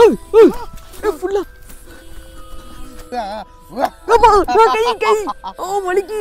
ஃபுல்லா அப்பா, நான் கை கை ஓ வலிக்கு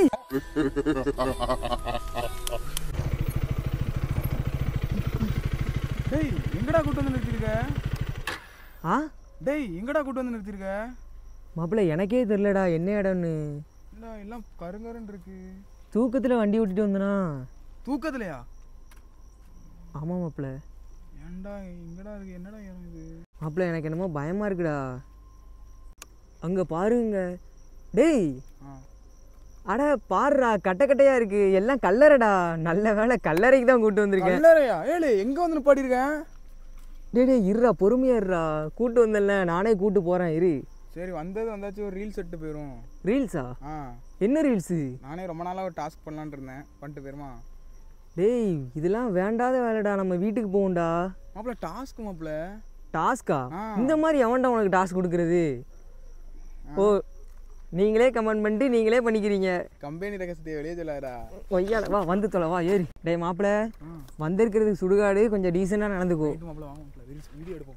டேய் எங்கடா கூட்டு வந்து நிறுத்திருக்க ஆ டேய் எங்கடா கூட்டு வந்து நிறுத்திருக்க மாப்பிள்ள எனக்கே தெரிலடா என்ன இடம்னு இல்ல எல்லாம் கருங்கருன்னு இருக்கு தூக்கத்தில் வண்டி ஓட்டிட்டு வந்தனா தூக்கத்துலையா ஆமாம் மாப்பிள்ள ஏன்டா எங்கடா இருக்கு என்னடா இடம் இது மாப்பிள்ள எனக்கு என்னமோ பயமாக இருக்குடா அங்கே பாருங்க டேய் ஆ அட பாருடா கட்ட கட்டையா இருக்கு எல்லாம் கல்லறைடா நல்ல வேளை கல்லறைக்கு தான் கூட்டு வந்திருக்கேன் கல்லறையா ஏழு எங்க வந்து நிப்பாட்டியிருக்கேன் டேய் டேய் இருடா பொறுமையா இருடா கூட்டு வந்தேன்ல நானே கூட்டு போறேன் இரு சரி வந்தது வந்தாச்சு ஒரு ரீல்ஸ் எடுத்து போயிடும் ரீல்ஸா ஆ என்ன ரீல்ஸு நானே ரொம்ப நாளாக ஒரு டாஸ்க் பண்ணலான்னு இருந்தேன் பண்ணிட்டு போயிருமா டேய் இதெல்லாம் வேண்டாத வேலைடா நம்ம வீட்டுக்கு போகும்டா மாப்பிள்ள டாஸ்க் மாப்பிள்ள டாஸ்கா ஆ. இந்த மாதிரி எவன்டா உனக்கு டாஸ்க் கொடுக்கறது ஓ நீங்களே கமெண்ட் பண்ணிட்டு நீங்களே பண்ணிக்கிறீங்க கம்பெனி ரகசியத்தை வெளியே சொல்லாதடா ஒய்யால வா வந்து தொலை வா ஏறி டேய் மாப்பிள்ள ஆ வந்திருக்கிறதுக்கு சுடுகாடு கொஞ்சம் டீசெண்டாக நடந்துக்கோ ரைட்டு மாப்பிள்ள வா மாப்பிள்ள ரீல்ஸ் வீடியோ எடுப்போம்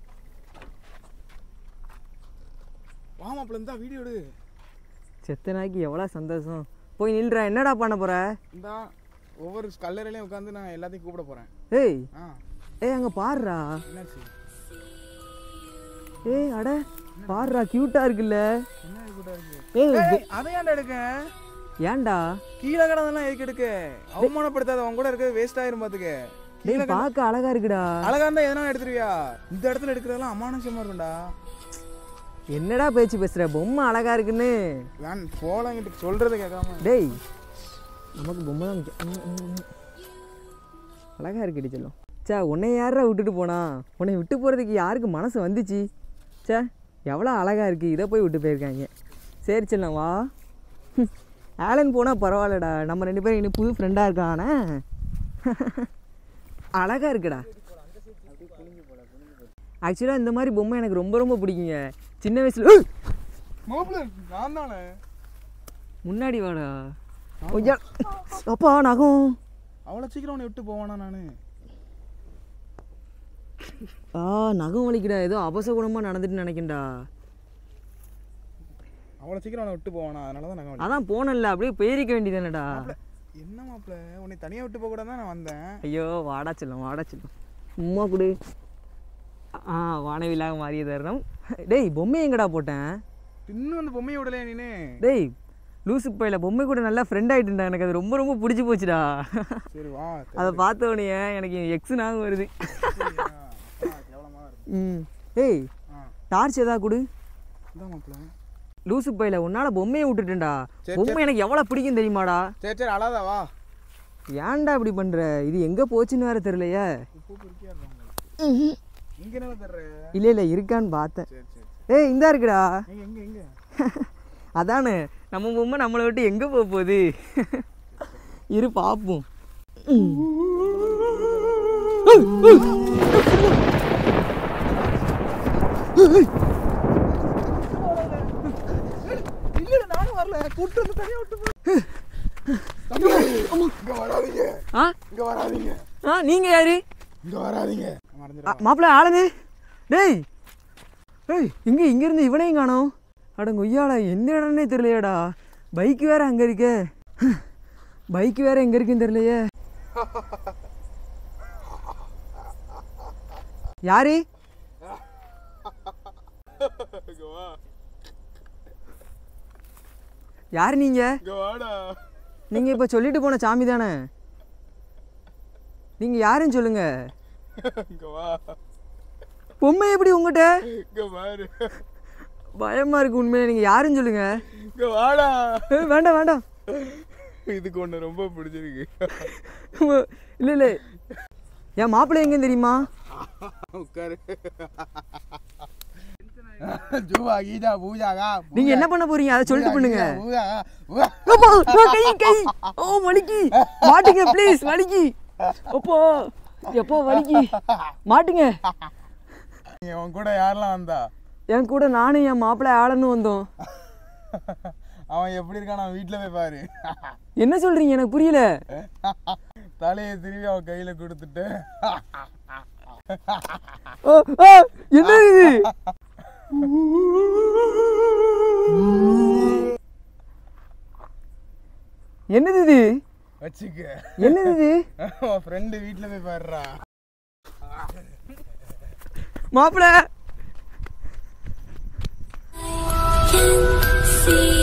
வா மாப்பிள்ள இருந்தா வீடியோ எடு செத்த நாய்க்கு எவ்வளோ சந்தோஷம் போய் நில்றா என்னடா பண்ண போற இந்தா ஒவ்வொரு கல்லறையிலையும் உட்காந்து நான் எல்லாத்தையும் கூப்பிட போறேன் ஏய் ஆ ஏய் அங்கே பாருடா என்னாச்சு ஏய் அட பாருடா க்யூட்டாக இருக்குல்ல என்ன கூட்டா இருக்கு ஏய் ஏய், அதை ஏன்டா எடுக்க ஏன்டா கீழே கிடந்தெல்லாம் எதுக்கு எடுக்க அவமானப்படுத்தாத அவன் கூட இருக்கிறது வேஸ்ட் ஆயிரும் பாத்துக்க டேய் பார்க்க அழகா இருக்குடா அழகா இருந்தா எதனா எடுத்துருவியா இந்த இடத்துல எடுக்கிறதெல்லாம் அமானுஷமா இருக்கும்டா என்னடா பேச்சு பேசுற பொம்மை அழகா இருக்குன்னு நான் போலாங்கிட்டு சொல்றது கேட்காம டேய் நமக்கு பொம்மை தான் முக்கியம் ம், ம், ம். அழகா இருக்குடி செல்லம் சே உன்னை யாரா விட்டுட்டு போனா உன்னை விட்டு போகிறதுக்கு யாருக்கு மனசு வந்துச்சு சே எவ்வளோ அழகா இருக்கு இதை போய் விட்டு போயிருக்காங்க சரி செல்லம் வா ஹம். ஆலன் போனால் பரவாயில்லடா நம்ம ரெண்டு பேரும் இன்னும் புது ஃப்ரெண்டாக இருக்கானே அழகா இருக்குடா ஆக்சுவலாக இந்த மாதிரி பொம்மை எனக்கு ரொம்ப ரொம்ப பிடிக்குங்க சின்ன வயசுல உய்! மாப்பிள்ள நான் தானே முன்னாடி வாடா ஐயா அப்பா நகம் அவ்வளோ சீக்கிரம் உன்னை விட்டு போவானா நானு ஆ நகம் வலிக்குடா ஏதோ அபசகுணமாக நடந்துட்டு நினைக்கேன்டா அவ்வளோ சீக்கிரம் உன்னை விட்டு போவானா அதனால தான் நாங்கள் அதான் போனல அப்படியே போயிருக்க வேண்டியதானடா என்ன மாப்பிள்ள உன்னை தனியாக விட்டு போக கூட தான் நான் வந்தேன் ஐயோ வாடா செல்லம் வாடா செல்லம் சும்மா கொடு ஆ வானவிலாக மாறிய தருணம் டேய் பொம்மை எங்கடா போட்டேன் இன்னும் அந்த பொம்மையை விடலையா நீனு டேய் லூசு பையில பொம்மை கூட நல்லா ஃப்ரெண்ட் ஆகிட்டுண்டா எனக்கு அது ரொம்ப ரொம்ப பிடிச்சி போச்சுடா சரி வா அதை பார்த்த உடனே எனக்கு எக்ஸ் நாகம் வருது கேவலமாக இருக்கு ம் டேய் ஆ டார்ச் எதா கொடு இதான் மாப்பிள்ள லூசு பையில உன்னால பொம்மையை விட்டுட்டேன்டா சரி, பொம்மை எனக்கு எவ்வளோ பிடிக்கும் தெரியுமாடா சரி சரி அழாதா வா ஏன்டா இப்படி பண்ற இது எங்க போச்சுன்னு வேற தெரியலையே உப்பு பொறுக்கியா இருக்காங்க இங்கே என்ன தர்ற இல்ல இல்ல இருக்கான்னு பார்த்தேன் சரி சரி ஏய் இந்தா இருக்குடா எங்க எங்க எங்க அதானே நம்ம பொம்மை நம்மளை விட்டு எங்க போக போகுது இரு பார்ப்போம் இல்ல நானும் வரல கூட்டு வந்து தனியா விட்டு போ இங்க வராதீங்க ஆ இங்க வராதீங்க ஆ நீங்க யாரு இங்க வராதீங்க மறந்துடா மாப்பிள்ள ஆளுங்க டேய் ஏய் இங்க இங்க இருந்து இவனையும் காணோம் அடங்க ஒய்யாடா எந்த இடம்னே தெரியலையாடா பைக் வேற அங்க இருக்கே பைக் வேற எங்க இருக்குன்னு தெரியலையே யாரு இங்க வா யாரு நீங்க இங்க வாடா நீங்க இப்ப சொல்லிட்டு போன சாமி தானே நீங்க யாருன்னு சொல்லுங்க இங்க வா பொம்மை எப்படி உங்ககிட்ட இங்க பாரு பயமா இருக்கு உண்மையில நீங்க யாருன்னு சொல்லுங்க இங்க வாடா ஏய், வேண்டாம் வேண்டாம் இதுக்கு ஒன்று ரொம்ப பிடிச்சிருக்கு இல்ல இல்ல என் மாப்பிள்ளை எங்கன்னு தெரியுமா உட்காரு ஜூவா கீதா பூஜாகா நீங்க என்ன பண்ண போறீங்க அதை சொல்லிட்டு பண்ணுங்க பூஜா அப்பா, நான் கை கை ஓ வலிக்கு மாட்டுங்க ப்ளீஸ் வலிக்கு அப்போ எப்போ வலிக்கு மாட்டுங்க நீங்க உன் கூட யாரெல்லாம் வந்தா என் கூட நானும் என் மாப்பிள்ளை ஆளன்னு வந்தோம் அவன் எப்படி இருக்கான் அவன் வீட்டில் போய் பாரு என்ன சொல்றீங்க எனக்கு புரியல தலையை திரும்பி அவன் கையில கொடுத்துட்டு ஓ, ஓ, என்னது இது என்னது இது வச்சுக்க என்னது இது உன் ஃப்ரெண்டு வீட்டில் போய் பாடுறா மாப்பிள்ள see